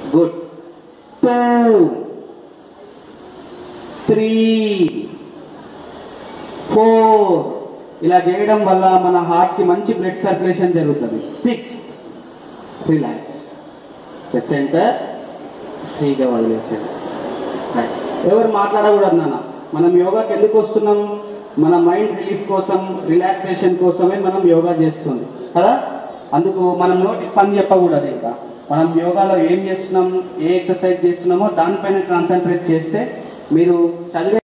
Good two three four ఇలా చేయడం వల్ల మన హార్ట్ కి మంచి బ్లడ్ సర్క్యులేషన్ జరుగుతుంది సిక్స్ రిలాక్స్ సెంటర్ ఫ్రీగా వదిలేసండి Right. ఎవరు మాట్లాడకూడదు నాన్న మనం యోగాకి ఎందుకు వస్తున్నాం మన మైండ్ రిలీఫ్ కోసం రిలాక్సేషన్ కోసమే మనం యోగా చేస్తుంది కదా అందుకు మనం నోటి పని చెప్పకూడదు ఇంకా మనం యోగాలో ఏం చేస్తున్నాం ఏ ఎక్సర్సైజ్ చేస్తున్నామో దానిపైన కాన్సన్ట్రేట్ చేస్తే మీరు చదివే